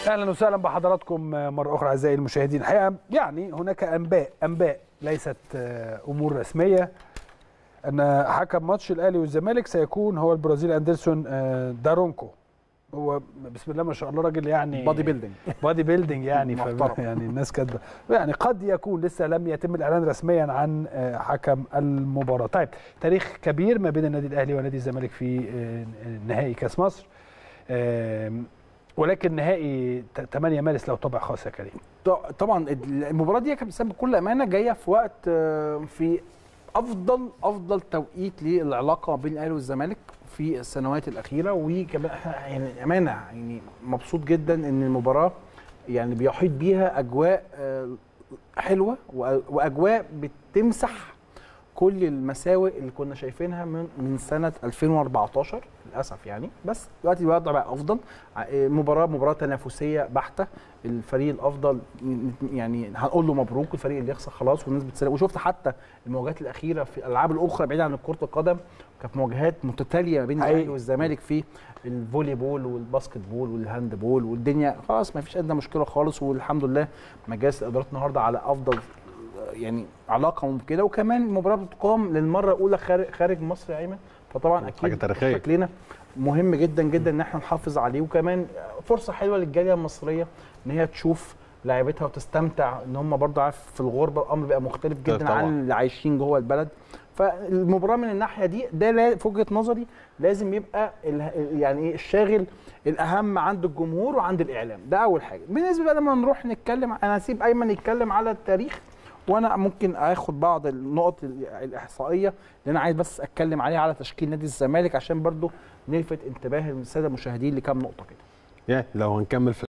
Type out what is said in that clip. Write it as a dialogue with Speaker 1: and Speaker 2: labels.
Speaker 1: اهلا وسهلا بحضراتكم مره اخرى اعزائي المشاهدين الحقيقه يعني هناك انباء انباء ليست امور رسميه ان حكم ماتش الاهلي والزمالك سيكون هو البرازيلي اندرسون دارونكو هو بسم الله ما شاء الله راجل يعني
Speaker 2: بادي بيلدينج
Speaker 1: بادي بيلدينج يعني
Speaker 2: محترم.
Speaker 1: يعني الناس كاتبه يعني قد يكون لسه لم يتم الاعلان رسميا عن حكم المباراه طيب تاريخ كبير ما بين النادي الاهلي ونادي الزمالك في نهائي كاس مصر ولكن نهائي 8 مارس له طابع خاص يا كريم
Speaker 2: طبعا المباراه دي يا كابتن بكل امانه جايه في وقت في افضل افضل توقيت للعلاقه بين الاهلي والزمالك في السنوات الاخيره وكمان يعني امانه يعني مبسوط جدا ان المباراه يعني بيحيط بيها اجواء حلوه واجواء بتمسح كل المساوئ اللي كنا شايفينها من من سنه 2014 للاسف يعني بس دلوقتي الوضع بقى افضل مباراه مباراه تنافسيه بحته الفريق الافضل يعني هنقول له مبروك الفريق اللي يخسر خلاص والناس بتسلم وشفت حتى المواجهات الاخيره في الالعاب الاخرى بعيده عن كره القدم كانت مواجهات متتاليه بين الاهلي والزمالك في الفولي بول والباسكت بول والهاند بول والدنيا خلاص ما فيش ادنى مشكله خالص والحمد لله مجالس الادارات النهارده على افضل يعني علاقه ممكنه وكمان المباراه بتقام للمره الاولى خارج خارج مصر يا ايمن فطبعا اكيد
Speaker 3: حاجه تاريخيه
Speaker 2: شكلنا مهم جدا جدا ان احنا نحافظ عليه وكمان فرصه حلوه للجاليه المصريه ان هي تشوف لاعيبتها وتستمتع ان هم برضه عارف في الغربه الامر بيبقى مختلف جدا طبعا. عن اللي عايشين جوه البلد فالمباراه من الناحيه دي ده في وجهه نظري لازم يبقى يعني ايه الشاغل الاهم عند الجمهور وعند الاعلام ده اول حاجه بالنسبه بقى لما نروح نتكلم انا هسيب ايمن يتكلم على التاريخ وانا ممكن اخد بعض النقط الاحصائيه اللي انا عايز بس اتكلم عليها على تشكيل نادي الزمالك عشان برضو نلفت انتباه الساده المشاهدين لكام نقطه كده
Speaker 3: يعني لو هنكمل في